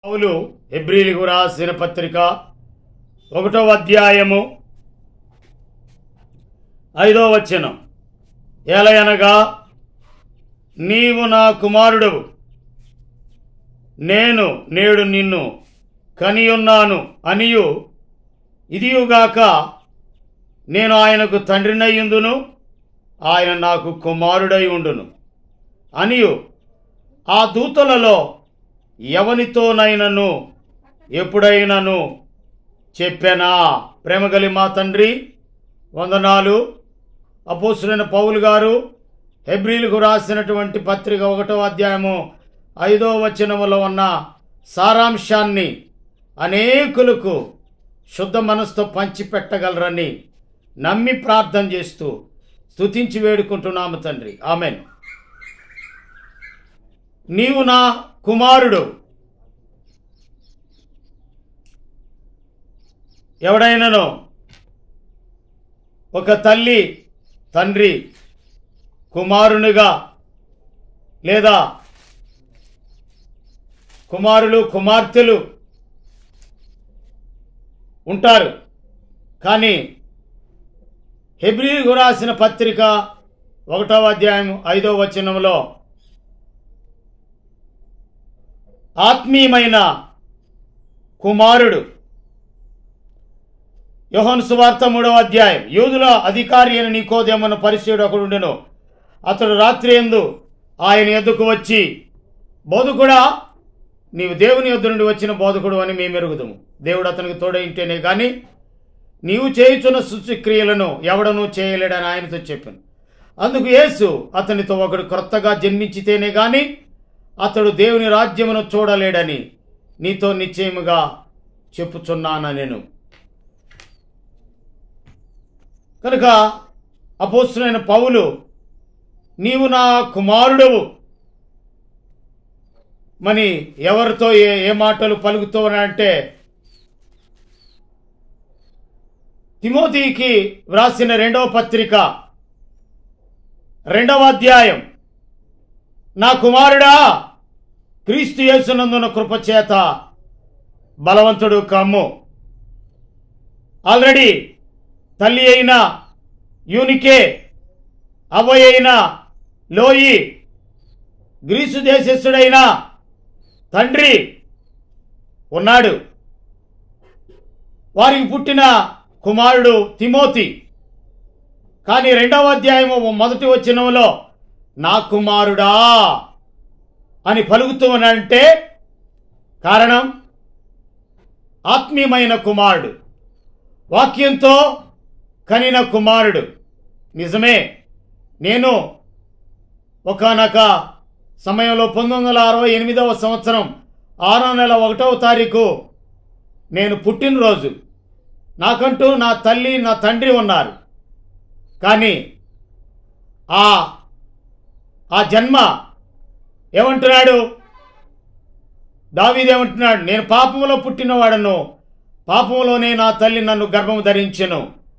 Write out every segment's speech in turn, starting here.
పౌలు హెబ్రిలకు రాసిన పత్రిక ఒకటో అధ్యాయము ఐదో వచనం ఏలయనగా నీవు నా కుమారుడవు నేను నేడు నిన్ను కనియున్నాను అనియు ఇదియుగాక నేను ఆయనకు తండ్రినయ్యుందును ఆయన నాకు కుమారుడై ఉండును అనియు ఆ దూతలలో ఎవనితోనైనను ఎప్పుడైనను చెప్పానా ప్రేమగలి మా తండ్రి వందనాలు అపోసులైన పౌలు గారు హెబ్రిలకు రాసినటువంటి పత్రిక ఒకటో అధ్యాయము ఐదో వచనములో ఉన్న సారాంశాన్ని అనేకులకు శుద్ధ మనసుతో పంచిపెట్టగలరని నమ్మి ప్రార్థన చేస్తూ స్తుతించి వేడుకుంటున్నాము తండ్రి ఆమెన్ నీవు నా కుమారుడు ఎవడైనానో ఒక తల్లి తండ్రి కుమారునిగా లేదా కుమారులు కుమార్తెలు ఉంటారు కానీ హెబ్రిలకు రాసిన పత్రిక ఒకటవ అధ్యాయం ఐదవ వచనంలో ఆత్మీయమైన కుమారుడు యోహన్ సువార్త మూడవ అధ్యాయం యూదుల అధికారి అయిన నీకోదేమన్న పరిచయుడు ఒకడు ఉండెను అతడు రాత్రి ఎందు ఆయన ఎద్దుకు వచ్చి బోధకుడా నీవు దేవుని యొద్ద నుండి వచ్చిన బోధకుడు అని మేము ఎరుగుదుము దేవుడు అతనికి తోడైంటేనే కానీ నీవు చేయుచున్న శుచిక్రియలను ఎవడనూ చేయలేడని ఆయనతో చెప్పాను అందుకు యేసు అతనితో ఒకడు క్రొత్తగా జన్మించితేనే గాని అతడు దేవుని రాజ్యమును చూడలేడని నీతో నిశ్చయముగా చెప్పుచున్నాను నేను కనుక అపోస్తులైన పౌలు నీవు నా కుమారుడవు మరి ఎవరితో ఏ ఏ మాటలు పలుకుతావనంటే తిమోతికి వ్రాసిన రెండవ పత్రిక రెండవ అధ్యాయం నా కుమారుడా క్రీస్తు యేసునందున కృపచేత బలవంతుడు కమ్ము ఆల్రెడీ తల్లి అయిన యూనికే అవ్వ అయిన లోయి గ్రీసు దేశస్థుడైన తండ్రి ఉన్నాడు వారికి పుట్టిన కుమారుడు తిమోతి కానీ రెండవ అధ్యాయము మొదటి వచనంలో నా కుమారుడా అని పలుకుతూ ఉన్నాడంటే కారణం ఆత్మీయమైన కుమారుడు వాక్యంతో కనిన కుమారుడు నిజమే నేను ఒకనొక సమయంలో పంతొమ్మిది వందల అరవై ఎనిమిదవ సంవత్సరం ఆరో నెల ఒకటవ తారీఖు నేను పుట్టినరోజు నాకంటూ నా తల్లి నా తండ్రి ఉన్నారు కానీ ఆ ఆ జన్మ ఏమంటున్నాడు దావీదేమంటున్నాడు నేను పాపములో పుట్టినవాడను పాపములోనే నా తల్లి నన్ను గర్భము ధరించెను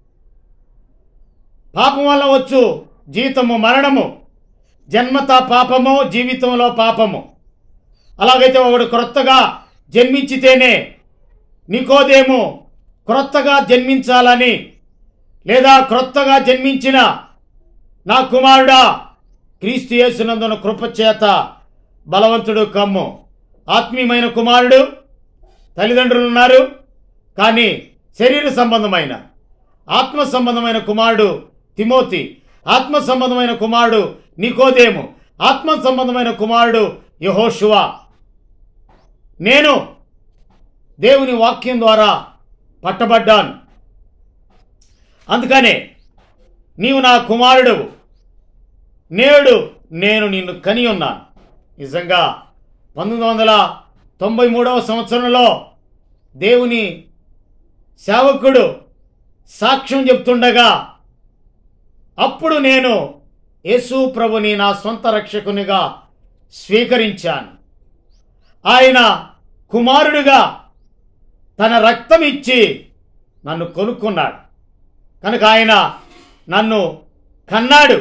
పాపం వల్ల వచ్చు జీవితము మరణము జన్మత పాపము జీవితంలో పాపము అలాగైతే ఒకడు క్రొత్తగా జన్మించితేనే నీకోదేమో క్రొత్తగా జన్మించాలని లేదా క్రొత్తగా జన్మించిన నా కుమారుడా క్రీస్తు యేసునందున కృపచేత బలవంతుడు కమ్ము ఆత్మీయమైన కుమారుడు తల్లిదండ్రులు ఉన్నారు కానీ శరీర సంబంధమైన ఆత్మ సంబంధమైన కుమారుడు తిమోతి ఆత్మ సంబంధమైన కుమారుడు నికోదేము ఆత్మ సంబంధమైన కుమారుడు యహోషువా నేను దేవుని వాక్యం ద్వారా పట్టబడ్డాను అందుకనే నీవు నా కుమారుడు నేడు నేను నిన్ను కని ఉన్నాను నిజంగా పంతొమ్మిది వందల తొంభై మూడవ సంవత్సరంలో దేవుని సేవకుడు సాక్ష్యం చెప్తుండగా అప్పుడు నేను యేసు ప్రభుని నా సొంత రక్షకునిగా స్వీకరించాను ఆయన కుమారుడిగా తన రక్తం ఇచ్చి నన్ను కొనుక్కున్నాడు కనుక ఆయన నన్ను కన్నాడు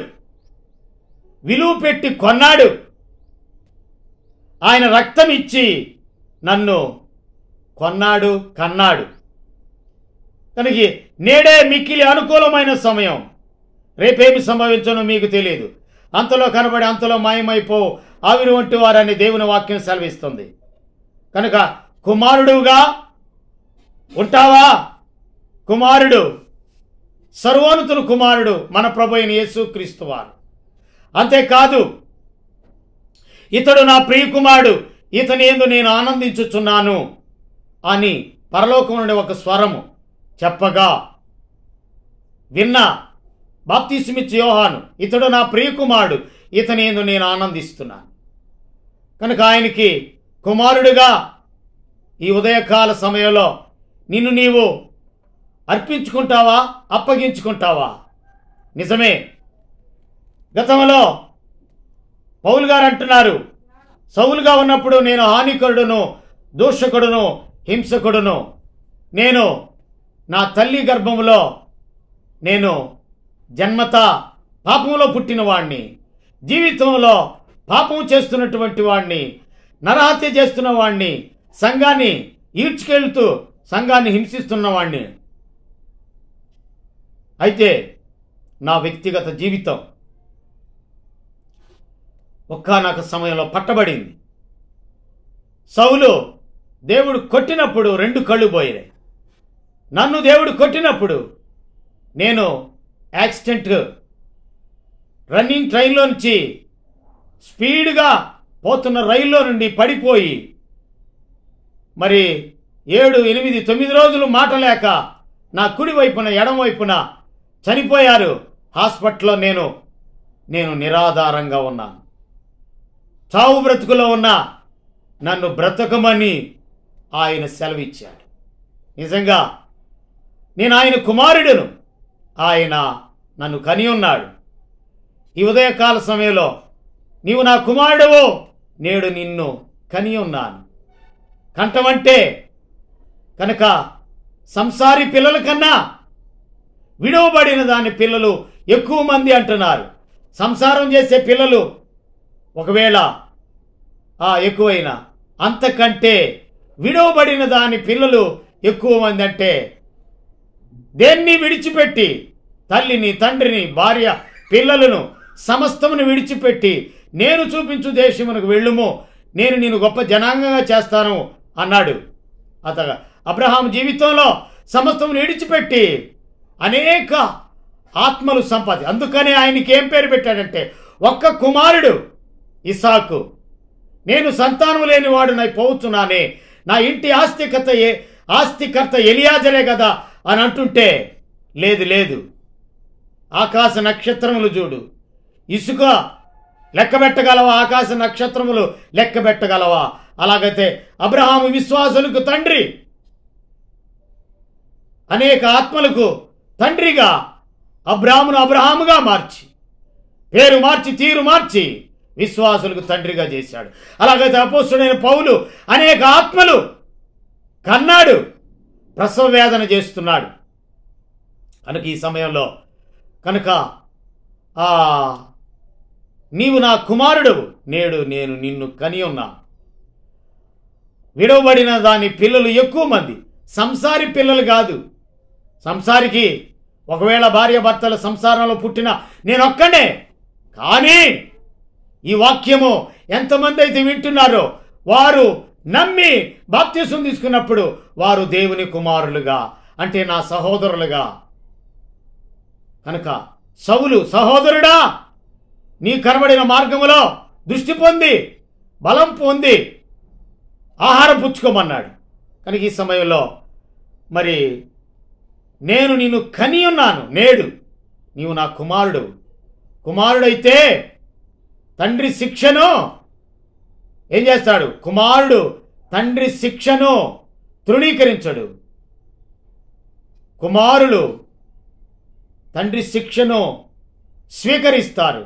విలువ పెట్టి కొన్నాడు ఆయన రక్తం ఇచ్చి నన్ను కొన్నాడు కన్నాడు కనుక నేడే మిక్కిలి అనుకూలమైన సమయం రేపేమి సంభవించనో మీకు తెలియదు అంతలో కనబడి అంతలో మాయమైపో ఆవిరి వంటి వారని దేవుని వాక్యం సెలవిస్తుంది కనుక కుమారుడుగా ఉంటావా కుమారుడు సర్వోన్నతుని కుమారుడు మన ప్రభు అయిన యేసు క్రీస్తు వారు అంతేకాదు ఇతడు నా ప్రియ కుమారుడు ఇతని ఎందు నేను ఆనందించుచున్నాను అని పరలోకం నుండి ఒక స్వరము చెప్పగా విన్న బాప్తిస్మిచ్ యోహాను ఇతడు నా ప్రియకుమారుడు ఇతని ఎందు నేను ఆనందిస్తున్నాను కనుక ఆయనకి కుమారుడుగా ఈ ఉదయకాల సమయంలో నిన్ను నీవు అర్పించుకుంటావా అప్పగించుకుంటావా నిజమే గతంలో పౌలు గారు అంటున్నారు సౌలుగా ఉన్నప్పుడు నేను హానికరుడును దూషకుడును హింసకుడును నేను నా తల్లి గర్భంలో నేను జన్మత పాపంలో పుట్టిన వాణ్ణి జీవితంలో పాపం చేస్తున్నటువంటి వాణ్ణి నరహత్య చేస్తున్న వాణ్ణి సంఘాన్ని ఈడ్చుకెళ్తూ సంఘాన్ని హింసిస్తున్న వాణ్ణి అయితే నా వ్యక్తిగత జీవితం ఒక్కనొక సమయంలో పట్టబడింది సౌలు దేవుడు కొట్టినప్పుడు రెండు కళ్ళు పోయినాయి నన్ను దేవుడు కొట్టినప్పుడు నేను యాక్సిడెంట్ రన్నింగ్ ట్రైన్లో నుంచి స్పీడ్గా పోతున్న రైల్లో నుండి పడిపోయి మరి ఏడు ఎనిమిది తొమ్మిది రోజులు మాట లేక నా కుడి వైపున ఎడం వైపున చనిపోయారు హాస్పిటల్లో నేను నేను నిరాధారంగా ఉన్నాను చావు బ్రతుకులో ఉన్న నన్ను బ్రతకమని ఆయన సెలవిచ్చాడు నిజంగా నేను ఆయన కుమారుడును ఆయన నన్ను కని ఉన్నాడు ఈ ఉదయకాల సమయంలో నీవు నా కుమారుడవు నేడు నిన్ను కని ఉన్నాను కంఠమంటే కనుక సంసారి పిల్లల కన్నా విడవబడిన దాని పిల్లలు ఎక్కువ మంది అంటున్నారు సంసారం చేసే పిల్లలు ఒకవేళ ఆ ఎక్కువైనా అంతకంటే విడవబడిన దాని పిల్లలు ఎక్కువ మంది అంటే దేన్ని విడిచిపెట్టి తల్లిని తండ్రిని భార్య పిల్లలను సమస్తమును విడిచిపెట్టి నేను చూపించు దేశమునకు వెళ్ళుము నేను నేను గొప్ప జనాంగంగా చేస్తాను అన్నాడు అత అబ్రహాం జీవితంలో సమస్తమును విడిచిపెట్టి అనేక ఆత్మలు సంపాది అందుకనే ఆయనకి ఏం పేరు పెట్టాడంటే ఒక్క కుమారుడు ఇసాకు నేను సంతానం లేని వాడు నై పోతున్నానే నా ఇంటి ఆస్తికత ఏ ఆస్తికర్త ఎలియాజరే కదా అని అంటుంటే లేదు లేదు ఆకాశ నక్షత్రములు చూడు ఇసుక లెక్క పెట్టగలవా ఆకాశ నక్షత్రములు లెక్క పెట్టగలవా అలాగైతే అబ్రహాము విశ్వాసులకు తండ్రి అనేక ఆత్మలకు తండ్రిగా అబ్రాహ్మును అబ్రహాముగా మార్చి పేరు మార్చి తీరు మార్చి విశ్వాసులకు తండ్రిగా చేశాడు అలాగైతే అపోస్తుడైన పౌలు అనేక ఆత్మలు కన్నాడు ప్రసవ వేదన చేస్తున్నాడు కనుక ఈ సమయంలో కనుక ఆ నీవు నా కుమారుడు నేడు నేను నిన్ను కని ఉన్నాను విడవబడిన దాని పిల్లలు ఎక్కువ మంది సంసారి పిల్లలు కాదు సంసారికి ఒకవేళ భార్య భర్తల సంసారంలో పుట్టిన నేను ఒక్కడే కానీ ఈ వాక్యము ఎంతమంది అయితే వింటున్నారో వారు నమ్మి బాప్తీసం తీసుకున్నప్పుడు వారు దేవుని కుమారులుగా అంటే నా సహోదరులుగా కనుక సౌలు సహోదరుడా నీ కనబడిన మార్గములో దృష్టి పొంది బలం పొంది ఆహారం పుచ్చుకోమన్నాడు కనుక ఈ సమయంలో మరి నేను నిన్ను కని ఉన్నాను నేడు నీవు నా కుమారుడు కుమారుడైతే తండ్రి శిక్షను ఏం చేస్తాడు కుమారుడు తండ్రి శిక్షను తృణీకరించడు కుమారులు తండ్రి శిక్షను స్వీకరిస్తారు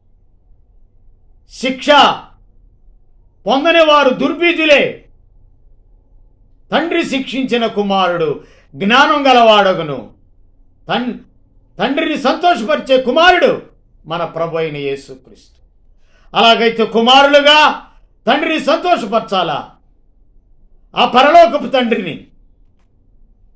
శిక్ష పొందని వారు దుర్బీజులే తండ్రి శిక్షించిన కుమారుడు జ్ఞానం గలవాడగును తన్ తండ్రిని సంతోషపరిచే కుమారుడు మన ప్రభు అయిన యేసుక్రీస్తు అలాగైతే కుమారులుగా తండ్రిని సంతోషపరచాలా ఆ పరలోకపు తండ్రిని